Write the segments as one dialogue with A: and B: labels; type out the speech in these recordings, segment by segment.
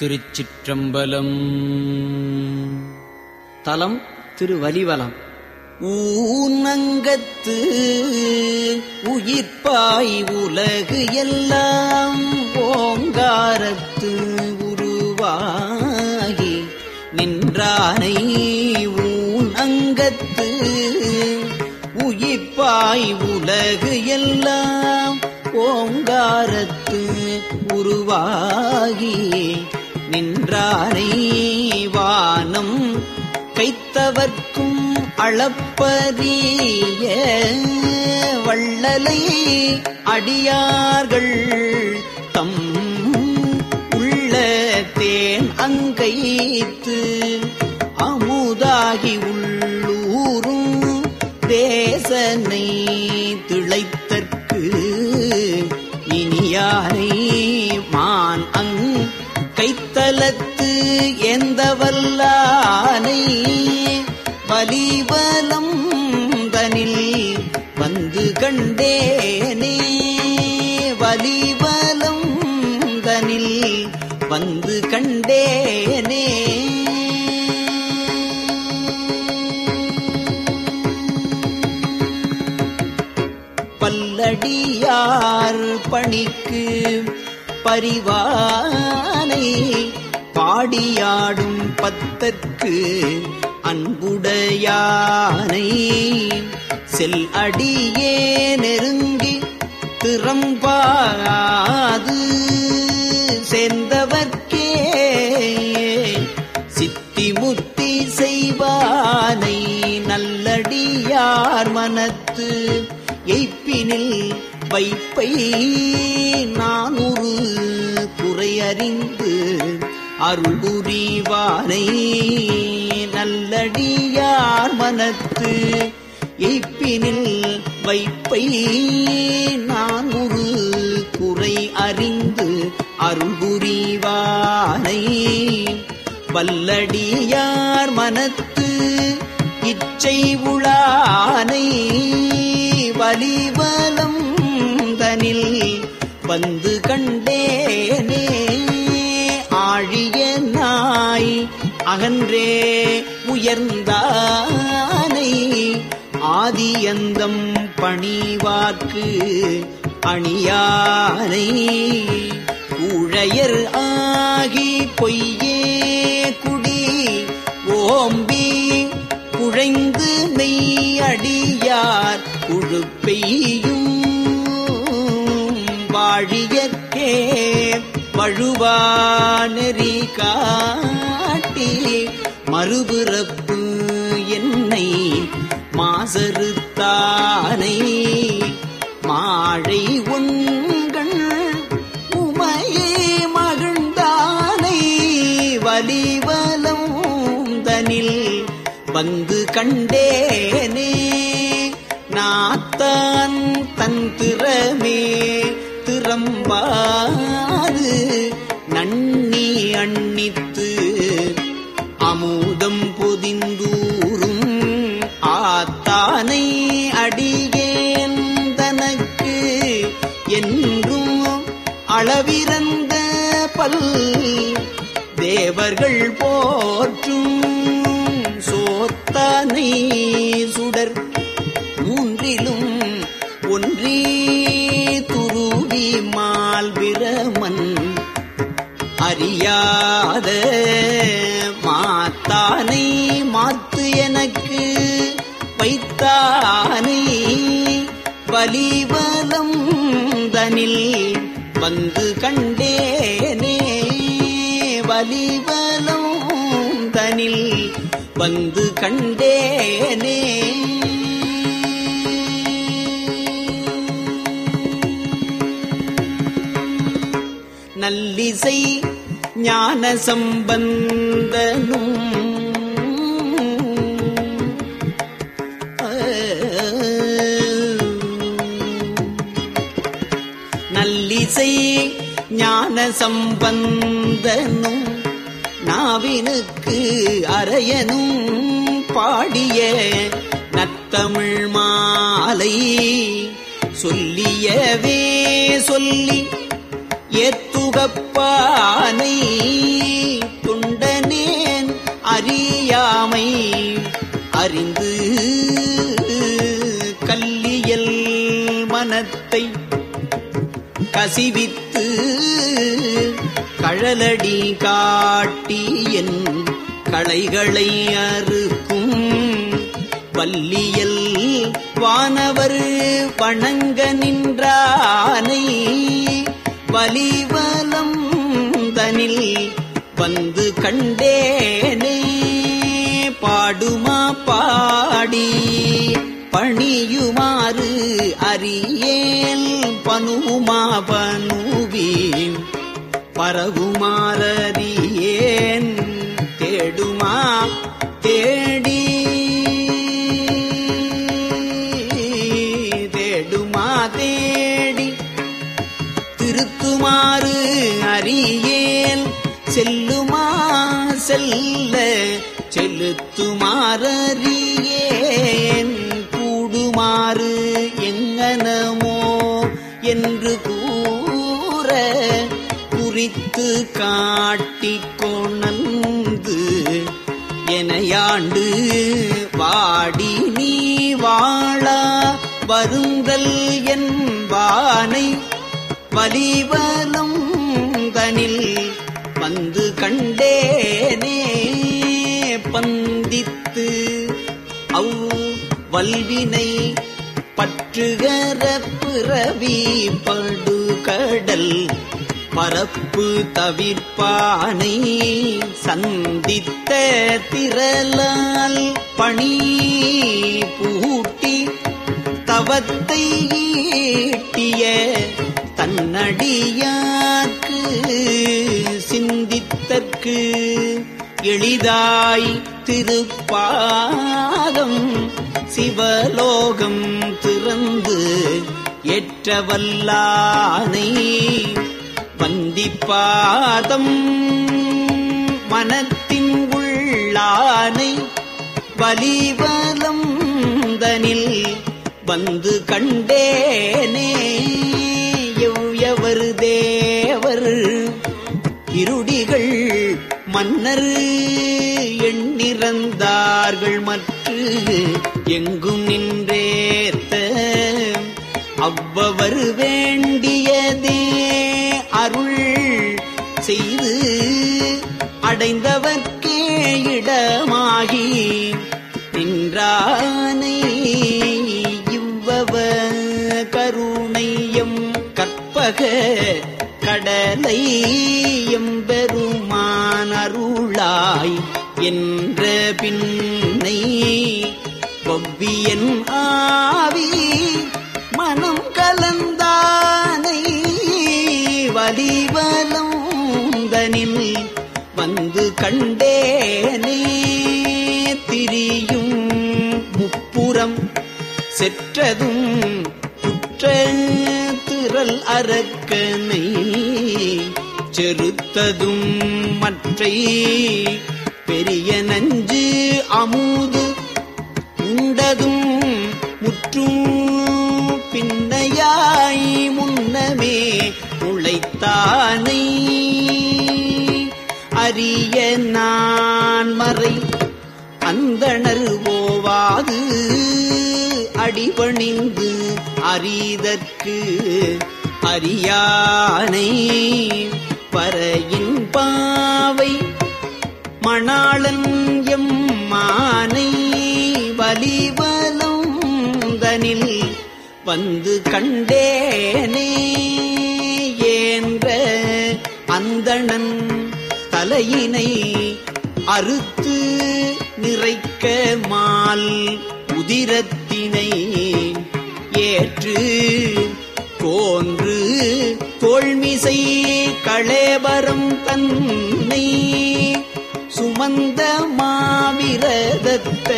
A: திருச்சிற்றம்பலம்
B: தலம் திருவலிவலம்
A: ஊனங்கத்து உயிர்ப்பாய் உலகு எல்லாம் ஓங்காரத்து உருவாகி நின்றானை ஊனங்கத்து உயிர்ப்பாய் உலகு எல்லாம் ஓங்காரத்து உருவாகி நின்றானை வானம் கைத்தவர்க்கும் அளப்பரிய வள்ளலை அடியார்கள் தம் உள்ள தேன் அங்கைத்து அமுதாகி உள்ளூரும் தேசனை திளைத்தற்கு இனியானை மான் அங் கைத்தலத்து எந்த வல்லானை வலிவலம் தனில் வந்து கண்டேனே வலிவலம் தனில் வந்து கண்டேனே பல்லடியார் பணிக்கு பரிவானை பாடியாடும் பத்தற்கு அன்புடையானை செல் அடியே நெருங்கி திறம்பாது சேர்ந்தவர்க்கே சித்தி முத்தி செய்வானை நல்லடியார் மனத்து எய்ப்பினில் வைப்பை நானூறு குறையறிந்து அருள் புரிவானை நல்லடியார் மனத்து எய்ப்பினில் வைப்பை நானூறு குறை அறிந்து அருள் புரிவானை வல்லடியார் மனத்து இச்சை உளானை வலிவலம் தனில் வந்து கண்டேனே ஆழிய நாய் அகன்றே உயர்ந்தானை ஆதியந்தம் பணிவார்க்கு அணியானை ஊழையர் ஆகி பொய்யே குடி ஓம்பி குழைந்து மெய்யடியார் குழுப்பெய்யும் வாழியற்கே வழுவா நெறி காட்டி மறுபிறப்பு என்னை மாசறுத்தானை மாழை உண்கள் உமையே மகிழ்ந்தானை வலிவலம் தனில் வந்து கண்டேனே நாத்தான் தன் திறமே திறம்பாது நன்னி அண்ணித்து அமுதம் பொதிந்தூரும் ஆத்தானை அடியேன் தனக்கு என்றும் அளவிறந்த பல் தேவர்கள் போற்றும் சோத்தானை சுடர் மூன்றிலும் ஒன்றி துருவி மால் பிரமன் அறியாத மாத்தானை மாத்து எனக்கு வைத்தானை வலிவலம் தனில் வந்து கண்டேனே வலிவலம் தனில் வந்து கண்டேனே நல்லிசை ஞான சம்பந்தனும் நல்லிசை ஞான சம்பந்தனும் நாவினுக்கு அரையனும் பாடிய நத்தமிழ் மாலை சொல்லியவே சொல்லி ஏத்து துடுகப்பானை துண்டனேன் அறியாமை அறிந்து கல்லியல் மனத்தை கசிவித்து கழலடி காட்டி என் களைகளை அறுக்கும் வல்லியல் வானவர் வணங்க நின்றானை வலிவலம் தனில் வந்து கண்டேனே பாடுமா பாடி பணியுமாறு அறியேல் பனுமா பனுவி பரவுமாறியேன் தேடுமா தேடி தேடுமா தேடி திருத்துமாறு அறியேல் செல்லுமா செல்ல செலுத்துமாறியேன் கூடுமாறு எங்கனமோ என்று கூற குறித்து காட்டிக் கொணந்து எனையாண்டு வாடி நீ வாழா வருந்தல் என்பானை வலிவலம் தனில் வந்து கண்டேனே பந்தித்து அவ் வல்வினை பற்றுகர பிறவி படுகடல் பரப்பு தவிர்ப்பானை சந்தித்த திரளால் பணி பூட்டி தவத்தை ஈட்டிய தன்னடியார்க்கு சிந்தித்தற்கு எளிதாய் திருப்பாதம் சிவலோகம் திறந்து ஏற்றவல்லானை வந்திப்பாதம் மனத்தின் உள்ளானை வலிவலம் தனில் வந்து கண்டேனே எவ்வவர் தேவர் இருடிகள் மன்னர் எண்ணிறந்தார்கள் மற்ற எங்கும் நின்றேத்த அவ்வவர் வேண்டியதே அருள் செய்து அடைந்தவர்க்கே இடமாகி நின்றானை இவ்வவ கருணையம் கற்பக கடலை எம்பெருமான் அருளாய் என்ற பின்னை ஒவ்வியன் ஆவி மனம் கலந்தானை வலிவலம் தனில் வந்து கண்டேனே திரியும் முப்புறம் செற்றதும் குற்ற திரள் அரக்கனை செருத்ததும் மற்றை பெரிய நஞ்சு அமுது உண்டதும் முற்றும் பின்னையாய் முன்னமே உழைத்தானை அரிய நான் மறை அந்தணர் ஓவாது அடிபணிந்து அறிதற்கு அறியானை பறையின் பாவை மணாளன் எம் மானை வலிவலம் தனில் வந்து கண்டேனே ஏன்ற அந்தணன் தலையினை அறுத்து நிறைக்க மால் உதிரத்தினை ஏற்று கோன்று தோள்மிசை களேபரம் தன்னை சுமந்த மாவிரதத்த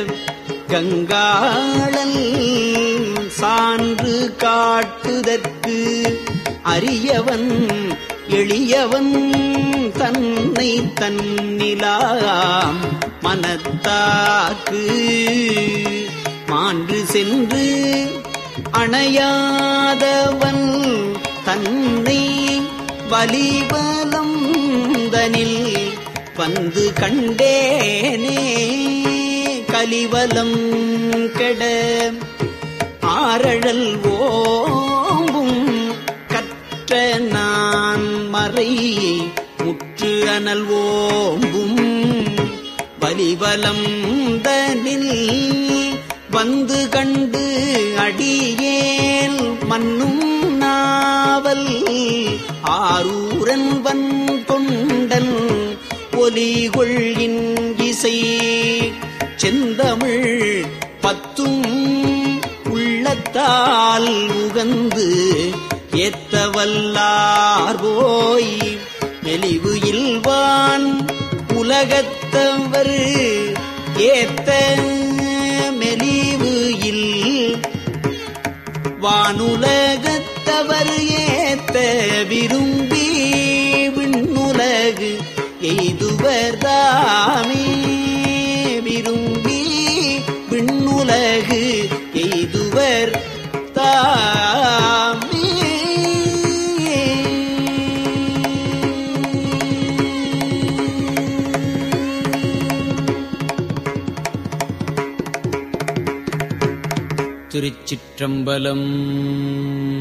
A: கங்காளல் சான்று காட்டுதற்கு அரியவன் எளியவன் தன்னை தன்னிலாம் மனத்தாக்கு மான்று சென்று அணையாதவன் தன்னை வலிவலம் தனில் வந்து கண்டேனே கலிவலம் கெட ஆரழல் ஓம்பும் கற்ற நான் மறை முற்று அனல் ஓம்பும் வலிவலம் தனில் வந்து கண்டு அடியேல் மன்னும் நாவல் ஆரூரன் வன் தொண்டன் ஒலிகொள் இசை செந்தமிழ் பத்தும் உள்ளத்தால் உகந்து ஏத்தவல்லார் போய் மெலிவு இல்வான் உலகத்தவர் ஏத்த மெலிவு இல் வானுலகத்தவர் ஏத்த விரும்பி விண்ணுலகு எய்துவர்தாமே விரும்பி விண்ணுலகு எய்துவர் தாமே
B: திருச்சிற்றம்பலம்